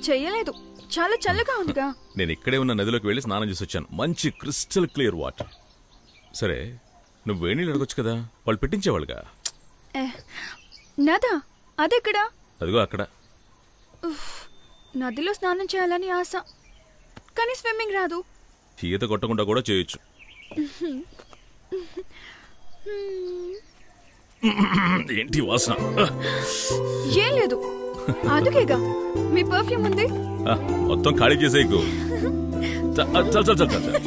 చెయ్యలేదు చాలా చల్లగా ఉందిగా నేను ఇక్కడే ఉన్న నదిలోకి వెళ్ళి స్నానం చేసి వచ్చాను మంచి క్రిస్టల్ క్లియర్ వాటర్ సరే నువ్వు వేడి నీళ్ళు అడగొచ్చు కదా వాళ్ళు పెట్టించేవాళ్ళుగా ఏ, నదా అదెక్కడా అదిగో అక్కడ నదిలో స్నానం చేయాలని ఆశ కానీ స్విమ్మింగ్ రాదు ఈత కొట్టకుండా కూడా చేయొచ్చు ఏంటి ఈ వాసన ఏం లేదు అందుకేగా మీ పర్ఫ్యూమ్ ఉంది ఆ, మొత్తం ఖాళీ చేసేయకు చ- ఆ, చల్ చల్ చల్ చల్ చల్.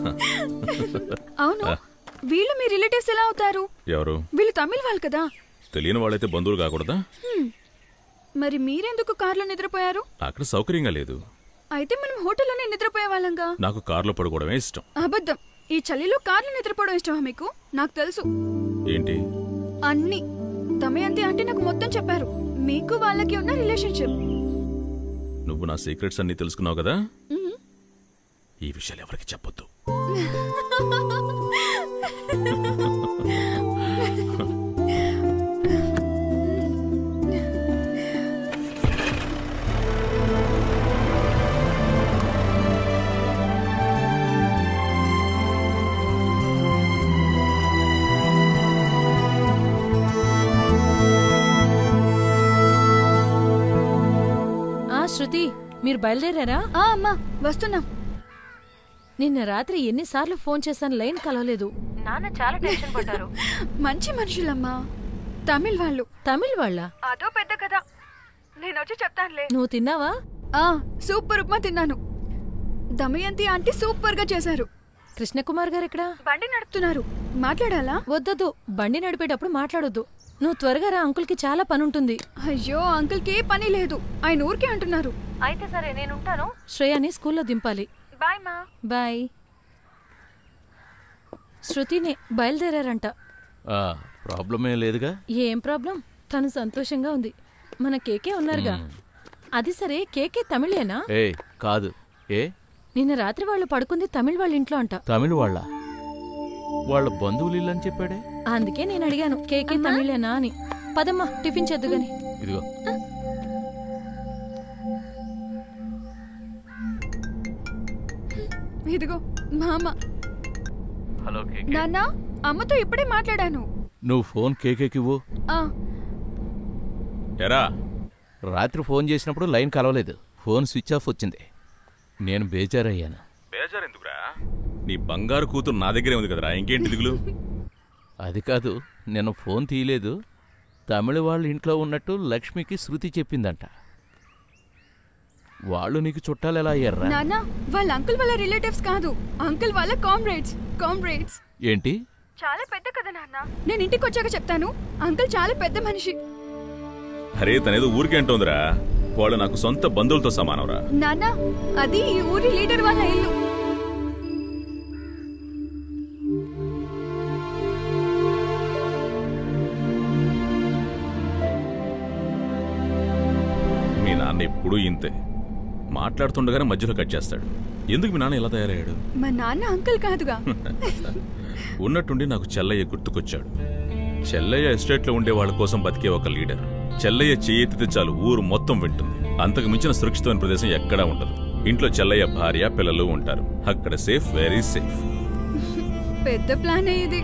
అవును వీళ్ళు మీ రిలేటివ్స్ ఎలా అవుతారు ఎవరు వీళ్ళు తమిళ వాళ్ళు కదా తెలియని వాళ్ళైతే బంధువులు కాకూడదా హ్మ్. మరి మీరెందుకు కార్లో నిద్రపోయారు అక్కడ సౌకర్యంగా లేదు అయితే మనం హోటల్లోనే నిద్రపోయే వాళ్ళంగా నాకు కారులో పడుకోవడమే ఇష్టం అబద్ధం ఈ చలిలో కార్లో నిద్రపోవడం ఇష్టమా మీకు నాకు తెలుసు ఏంటి అన్ని దమయంతి అంటే నాకు మొత్తం చెప్పారు మీకు వాళ్ళకి ఉన్న రిలేషన్షిప్ నువ్వు నా సీక్రెట్స్ అన్ని తెలుసుకున్నావు కదా ఈ విషయాలు ఎవరికి చెప్పొద్దు ఆ శృతి మీరు బయలుదేరారా ఆ అమ్మా వస్తున్నాం నిన్న రాత్రి ఎన్నిసార్లు ఫోన్ చేశాను లైన్ కలవలేదు నాన్న చాలా టెన్షన్ పడ్డారు మంచి మనుషులమ్మా తమిళ్ వాళ్ళు తమిళ్ వాళ్ళ అదో పెద్ద కదా నేను వచ్చి చెప్తానులే నువ్వు తిన్నావా ఆ సూపర్ ఉప్మా తిన్నాను దమయంతి ఆంటీ సూపర్ గా చేశారు కృష్ణకుమార్ గారు ఎక్కడా బండి నడుపుతున్నారు మాట్లాడాలా వద్దొద్దు బండి నడిపేటప్పుడు మాట్లాడొద్దు నువ్వు త్వరగా రా అంకుల్కి చాలా పనుంటుంది అయ్యో అంకుల్ కి ఏ పని లేదు ఆయన ఊరికే అంటున్నారు అయితే సరే నేను ఉంటాను శ్రేయాని స్కూల్లో దింపాలి బాయ్ మా బాయ్ శృతినే బయలుదేరారంట ఆ, ప్రాబ్లమే లేదుగా ఏం ప్రాబ్లం తను సంతోషంగా ఉంది మన కేకే ఉన్నారుగా అది సరే కేకే తమిళేనా ఏ కాదు ఏ నిన్న రాత్రి వాళ్ళు పడుకుంది తమిళ్ వాళ్ళ ఇంట్లో అంట తమిళ వాళ్ళ వాళ్ళ బంధువులు ఇల్లు అని చెప్పాడే అందుకే నేను అడిగాను కేకే తమిళేనా అని పదమ్మా టిఫిన్ చేద్దు గాని ఇదిగో ఇదిగో మామ హలో నాన్న అమ్మతో ఇప్పుడే మాట్లాడాను నువ్వు ఫోన్ కేకేకివ్వు ఆ ఎరా రాత్రి ఫోన్ చేసినప్పుడు లైన్ కలవలేదు ఫోన్ స్విచ్ ఆఫ్ వచ్చింది నేను బేజారయ్యాను బేజారెందుకురా నీ బంగారు కూతురు నా దగ్గరే ఉంది కదరా ఇంకేంటి దిగులు అది కాదు నేను ఫోన్ తీయలేదు తమిళ వాళ్ళ ఇంట్లో ఉన్నట్టు లక్ష్మికి శృతి చెప్పిందంట వాళ్ళు నీకు చుట్టాలు ఎలా అయ్యారా నాన్న వాళ్ళ అంకుల్ వాళ్ళ రిలేటివ్స్ కాదు అంకుల్ వాళ్ళ కామ్రేడ్స్ కామ్రేడ్స్ ఏంటి చాలా పెద్ద కదా నాన్న నేను ఇంటికి వచ్చాక చెప్తాను అంకుల్ చాలా పెద్ద మనిషి అరే తనేదో ఊరికే అంటోందిరా వాళ్ళు నాకు సొంత బంధువులతో సమానంరా నాన్న అది ఈ ఊరి లీడర్ వాళ్ళ ఇల్లు మీ నాన్న ఎప్పుడూ ఇంతే మాట్లాడుతుండగానే మధ్యలో కట్ చేస్తాడు ఎందుకు మీ నాన్న ఇలా తయారయ్యాడు మా నాన్న అంకుల్ కాదుగా ఉన్నట్టుండి నాకు చెల్లయ్య గుర్తుకొచ్చాడు చెల్లయ్య ఎస్టేట్లో ఉండే వాళ్ళ కోసం బతికే ఒక లీడర్ చెల్లయ్య చేయెత్తితే చాలు ఊరు మొత్తం వింటుంది అంతకు మించిన సురక్షితమైన ప్రదేశం ఎక్కడా ఉండదు ఇంట్లో చెల్లయ్య భార్య పిల్లలు ఉంటారు అక్కడ సేఫ్ వెరీ సేఫ్ పెద్ద ప్లాన్ ఇది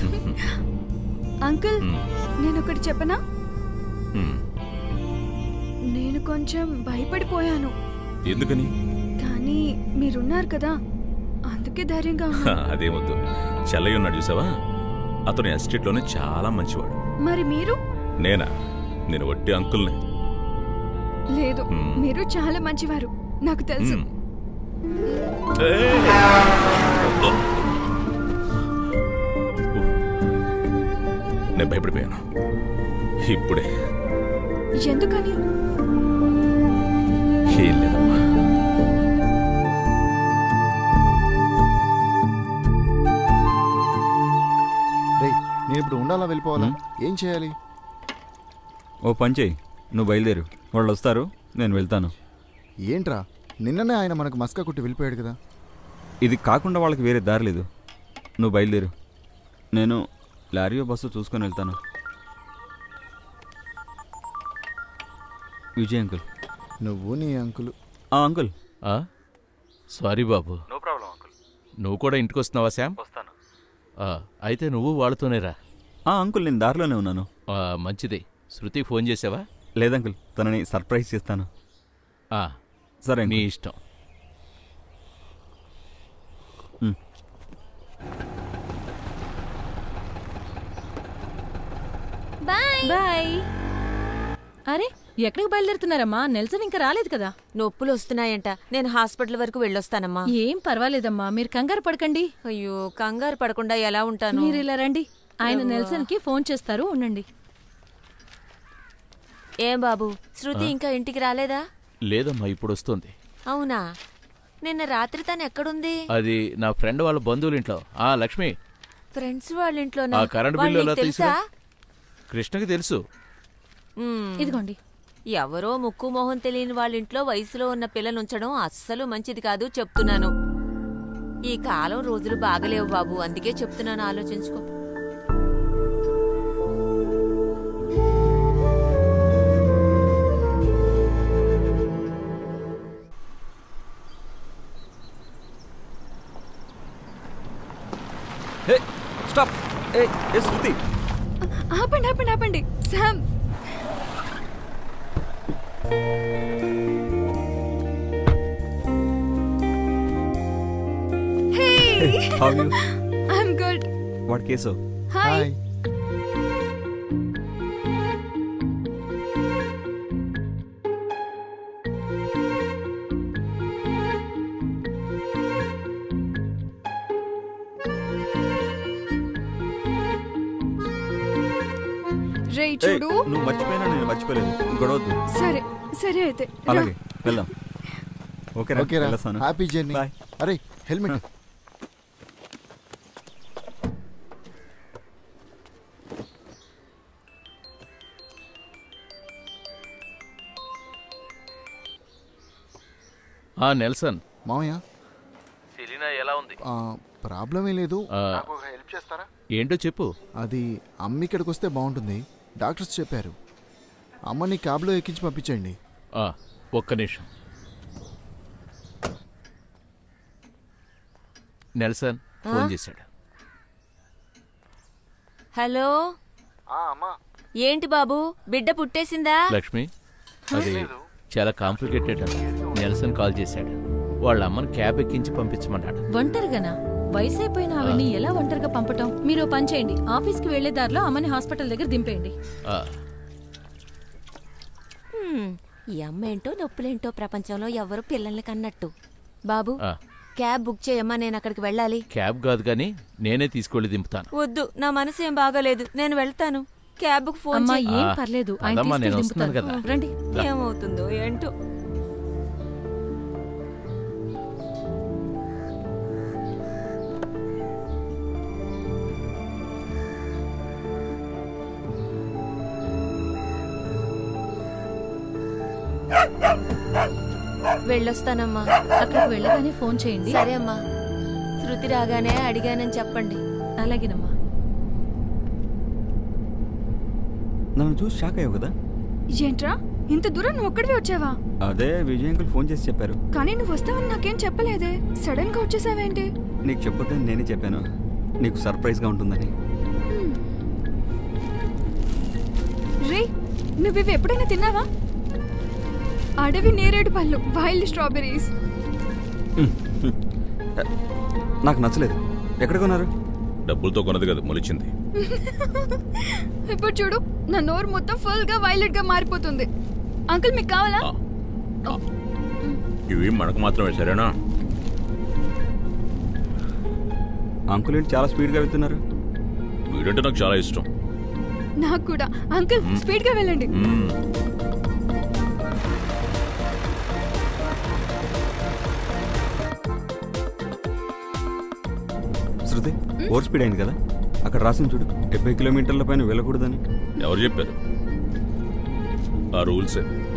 అంకుల్ మ్మ్. నేను ఒకటి చెప్పనా హ్మ్. నేను కొంచెం భయపడిపోయాను ఎందుకని కానీ మీరున్నారు కదా అందుకే ధైర్యంగా హ, ఉన్నాను అదేమొద్దు చెల్లయ్య ఉన్నాడు చూసావా అతను ఎస్టేట్లోనే చాలా మంచివాడు మరి మీరు నేనా నేను వట్టి అంకుల్ని లేదు మ్మ్. మీరు చాలా మంచివారు నాకు తెలుసు హ్మ్. నేను భయపడిపోయాను ఇప్పుడే ఎందుకని ఏం లేదమ్మా రేయ్ నేను ఇప్పుడు ఉండాలా వెళ్ళిపోవాలా ఏం చేయాలి ఓ పని చేయి నువ్వు బయలుదేరు వాళ్ళు వస్తారు నేను వెళ్తాను ఏంట్రా నిన్ననే ఆయన మనకు మస్కా కుట్టి వెళ్ళిపోయాడు కదా ఇది కాకుండా వాళ్ళకి వేరే దారి లేదు నువ్వు బయలుదేరు నేను లారీయో బస్సు చూసుకొని వెళ్తాను విజయ్ అంకుల్ నువ్వు నీ అంకులు ఆ, అంకుల్ ఆ? సారీ బాబు నో ప్రాబ్లం అంకుల్ నువ్వు కూడా ఇంటికి వస్తున్నావా శామ్ వస్తాను ఆ, అయితే నువ్వు వాళ్ళతోనే రా ఆ, అంకుల్ నేను దారిలోనే ఉన్నాను ఆ, మంచిది శృతికి ఫోన్ చేసావా లేదంకుల్ తనని సర్ప్రైజ్ చేస్తాను ఆ, సరే నీ అంకుల్. ఇష్టం బాయ్ అరే ఎక్కడికి బయలుదేరుతున్నారమ్మా నెల్సన్ ఇంకా రాలేదు కదా నొప్పులు వస్తున్నాయంట నేను హాస్పిటల్ వరకు వెళ్ళొస్తానమ్మా ఏం పర్వాలేదమ్మా మీరు కంగారు పడకండి అయ్యో కంగారు పడకుండా ఎలా ఉంటాను మీరు ఇలా రండి ఆయన ప్రభువా. నెల్సన్ కి ఫోన్ చేస్తారు ఉండండి ఏం బాబు శృతి ఇంకా ఇంటికి రాలేదా లేదమ్మా ఇప్పుడు వస్తుంది అవునా నిన్న రాత్రి తను ఎక్కడుంది అది నా ఫ్రెండ్ వాళ్ళ బంధువుల ఇంట్లో ఆ లక్ష్మి ఫ్రెండ్స్ వాళ్ళ ఇంట్లో ఆ కరెంట్ బిల్లు ఎలా తెలుసా తీసుకురా? కృష్ణకి తెలుసు మ్మ్. ఇదిగోండి ఎవరో ముక్కు మొహం తెలియని వాళ్ళ ఇంట్లో వయసులో ఉన్న పిల్లలు ఉంచడం అస్సలు మంచిది కాదు చెప్తున్నాను ఈ కాలం రోజులు బాగలేవు బాబు అందుకే చెప్తున్నాను ఆలోచించుకో హే స్టాప్ ఏ ఏ శృతి ఆపండి ఆపండి ఆపండి Sam hey how you I'm good what case hi hi రే ఏయ్, చూడు నువ్వు మర్చిపోయినా నేను మర్చిపోలేదు గొడవద్దు సరే సరే అయితే రా. అలాగే వెళ్దాం ఓకే ఓకే రా వెళ్ళొస్తాను హ్యాపీ జర్నీ బాయ్ అరే హెల్మెట్ ఆ నెల్సన్ మామయ్య సెలీనా ఎలా ఉంది ఆ, ప్రాబ్లం ఏం లేదు ఆ, హెల్ప్ చేస్తారా ఏంటో చెప్పు అది అమ్మ ఇక్కడికి వస్తే బాగుంటుంది డాక్టర్స్ చెప్పారు అమ్మని క్యాబ్లో ఎక్కించి పంపించండి ఆ, ఒక్క నిమిషం నెల్సన్ ఫోన్ చేశాడు హలో ఏంటి బాబు బిడ్డ పుట్టేసిందా లక్ష్మి అది చాలా కాంప్లికేటెడ్ అంట నెల్సన్ కాల్ చేశాడు వాళ్ళ అమ్మని క్యాబ్ ఎక్కించి పంపించమన్నాడు ఒంటరిగానా వయసు అయిపోయిన ఆవిడ్ని ఎలా ఒంటరిగా పంపటం మీరు ఓ పని చేయండి ఆఫీస్కి వెళ్లే దారిలో అమ్మని హాస్పిటల్ దగ్గర దింపేయండి ఆ, హ్మ్, ఈ అమ్మ ఏంటో నొప్పులేంటో ప్రపంచంలో ఎవరు పిల్లల్ని కన్నట్టు బాబు ఆ, క్యాబ్ బుక్ చేయమ్మా నేను అక్కడికి వెళ్ళాలి క్యాబ్ కాదు కానీ నేనే తీసుకెళ్లి దింపుతాను వద్దు నా మనసు ఏం బాగాలేదు నేను వెళ్తాను క్యాబ్ ఫోన్ అమ్మా చేయి. ఏం ఆ, పర్లేదు ఆయన అదమ్మా, నేను తీసుకెళ్ళి వస్తున్నాను దింపుతారు కదా. రండి ఏమవుతుందో ఏంటో వెళ్ళొస్తానమ్మా అక్కడికి వెళ్ళగానే ఫోన్ చేయండి సరే అమ్మా శృతి రాగానే అడిగానని చెప్పండి అలాగేనమ్మా నన్ను చూసి షాక్ అయ్యావు కదా ఏంట్రా ఇంత దూరం నువ్వు ఒక్కడివే వచ్చావా అదే విజయ్ అంకుల్ ఫోన్ చేసి చెప్పారు కానీ నువ్వు వస్తావని నాకేం చెప్పలేదే సడన్ గా వచ్చేసావేంటి నీకు చెప్పొద్దు నేనే చెప్పాను నీకు సర్ప్రైజ్గా ఉంటుందని రే నువ్వు ఇవి ఎప్పుడైనా తిన్నావా అడవి నేరేడు పళ్ళు వైల్డ్ స్ట్రాబెరీస్ నాకు నచ్చలేదు ఎక్కడ కొన్నారు డబ్బులతో కొన్నది కదా మొలిచింది ఇప్పుడు చూడు నా నోరు మొత్తం ఫుల్ గా వైలెట్ గా మారిపోతుంది అంకుల్ మీకు కావాలా ఆ. ఇవి మనకు మాత్రమే సరేనా అంకుల్ ఏంటి చాలా స్పీడ్గా వెళ్తున్నారు వీడంటే నాకు చాలా ఇష్టం నాకు కూడా అంకుల్ స్పీడ్ గా వెళ్ళండి మ్మ్. శృతి ఓవర్ స్పీడ్ అయింది కదా అక్కడ రాసింది చూడు డెబ్బై కిలోమీటర్ల పైన వెళ్ళకూడదని ఎవరు చెప్పారు ఆ రూల్స్